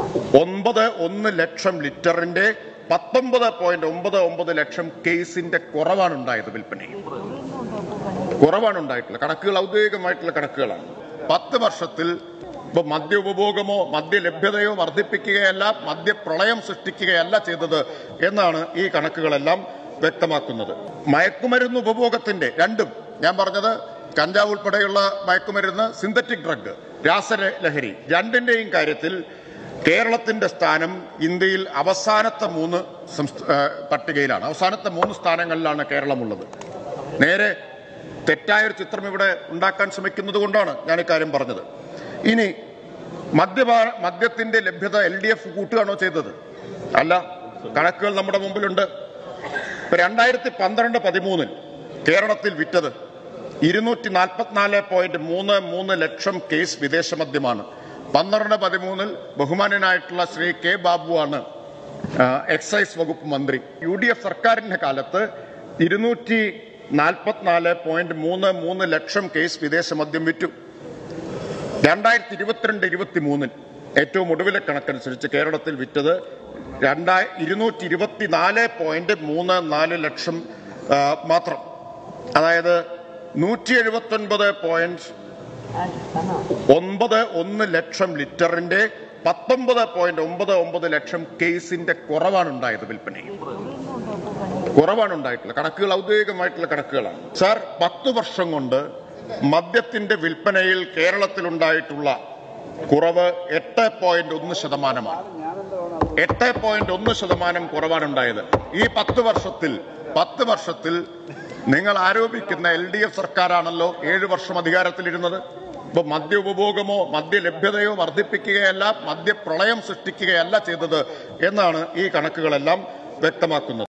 ഒൻപത് ഒന്ന് ലക്ഷം ലിറ്ററിന്റെ പത്തൊമ്പത് പോയിന്റ് ഒമ്പത് ഒമ്പത് ലക്ഷം കേസിന്റെ കുറവാണ് ഉണ്ടായത് വിൽപ്പനയിൽ കുറവാണ് ഉണ്ടായിട്ടുള്ളത് കണക്കുകൾ ഔദ്യോഗികമായിട്ടുള്ള കണക്കുകളാണ് പത്ത് വർഷത്തിൽ ഇപ്പൊ മദ്യ ഉപഭോഗമോ മദ്യ ലഭ്യതയോ വർദ്ധിപ്പിക്കുകയല്ല മദ്യപ്രളയം സൃഷ്ടിക്കുകയല്ല ചെയ്തത് എന്നാണ് ഈ കണക്കുകളെല്ലാം വ്യക്തമാക്കുന്നത് മയക്കുമരുന്ന് ഉപഭോഗത്തിന്റെ രണ്ടും ഞാൻ പറഞ്ഞത് കഞ്ചാവ് ഉൾപ്പെടെയുള്ള മയക്കുമരുന്ന് സിന്തറ്റിക് ഡ്രഗ് രാസലഹരി രണ്ടിന്റെയും കാര്യത്തിൽ കേരളത്തിന്റെ സ്ഥാനം ഇന്ത്യയിൽ അവസാനത്തെ മൂന്ന് സംസ്ഥ- ആ, പട്ടികയിലാണ് അവസാനത്തെ മൂന്ന് സ്ഥാനങ്ങളിലാണ് കേരളമുള്ളത് നേരെ തെറ്റായ ഒരു ചിത്രം ഇവിടെ ഉണ്ടാക്കാൻ ശ്രമിക്കുന്നത് കൊണ്ടാണ് ഞാൻ ഇക്കാര്യം പറഞ്ഞത് ഇനി മദ്യപാ മദ്യത്തിന്റെ ലഭ്യത എൽ ഡി എഫ് കൂട്ടുകയാണോ ചെയ്തത് അല്ല കണക്കുകൾ നമ്മുടെ മുമ്പിലുണ്ട് ഇപ്പൊ രണ്ടായിരത്തി പന്ത്രണ്ട് പതിമൂന്നിൽ കേരളത്തിൽ വിറ്റത് ഇരുന്നൂറ്റി നാൽപ്പത്തിനാല് പോയിന്റ് മൂന്ന് മൂന്ന് ലക്ഷം കേസ് വിദേശ മദ്യമാണ് പന്ത്രണ്ട് പതിമൂന്നിൽ ബഹുമാനനായിട്ടുള്ള ശ്രീ കെ ബാബുവാണ് ആ, എക്സൈസ് വകുപ്പ് മന്ത്രി യു ഡി എഫ് സർക്കാരിന്റെ കാലത്ത് ഇരുന്നൂറ്റി നാൽപ്പത്തിനാല് പോയിന്റ് മൂന്ന് മൂന്ന് ലക്ഷം കേസ് വിദേശ മദ്യം വിറ്റു രണ്ടായിരത്തി ഇരുപത്തിരണ്ട് ഇരുപത്തി മൂന്നിൽ ഏറ്റവും ഒടുവിലെ കണക്കനുസരിച്ച് കേരളത്തിൽ വിറ്റത് രണ്ടായി ഇരുന്നൂറ്റി ഇരുപത്തിനാല് പോയിന്റ് മൂന്ന് നാല് ലക്ഷം ആ, മാത്രം അതായത് നൂറ്റി എഴുപത്തി ഒൻപത് പോയിന്റ് ഒൻപത് ഒന്ന് ലക്ഷം ലിറ്ററിന്റെ പത്തൊമ്പത് പോയിന്റ് ഒമ്പത് ഒമ്പത് ലക്ഷം കേസിന്റെ കുറവാണ് ഉണ്ടായത് വിൽപ്പനയിൽ കുറവാണ് ഉണ്ടായിട്ടുള്ളത് കണക്കുകൾ ഔദ്യോഗികമായിട്ടുള്ള കണക്കുകളാണ് സാർ പത്ത് വർഷം കൊണ്ട് മദ്യത്തിന്റെ വിൽപ്പനയിൽ കേരളത്തിലുണ്ടായിട്ടുള്ള കുറവ് എട്ട് പോയിന്റ് ഒന്ന് ശതമാനമാണ് എട്ട് പോയിന്റ് ഒന്ന് ശതമാനം കുറവാണ് ഉണ്ടായത് ഈ പത്ത് വർഷത്തിൽ പത്ത് വർഷത്തിൽ നിങ്ങൾ ആരോപിക്കുന്ന എൽ ഡി എഫ് സർക്കാരാണല്ലോ ഏഴ് വർഷം അധികാരത്തിലിരുന്നത് ഇപ്പൊ മദ്യ ഉപഭോഗമോ മദ്യ ലഭ്യതയോ വർദ്ധിപ്പിക്കുകയല്ല മദ്യപ്രളയം സൃഷ്ടിക്കുകയല്ല ചെയ്തത് എന്നാണ് ഈ കണക്കുകളെല്ലാം വ്യക്തമാക്കുന്നത്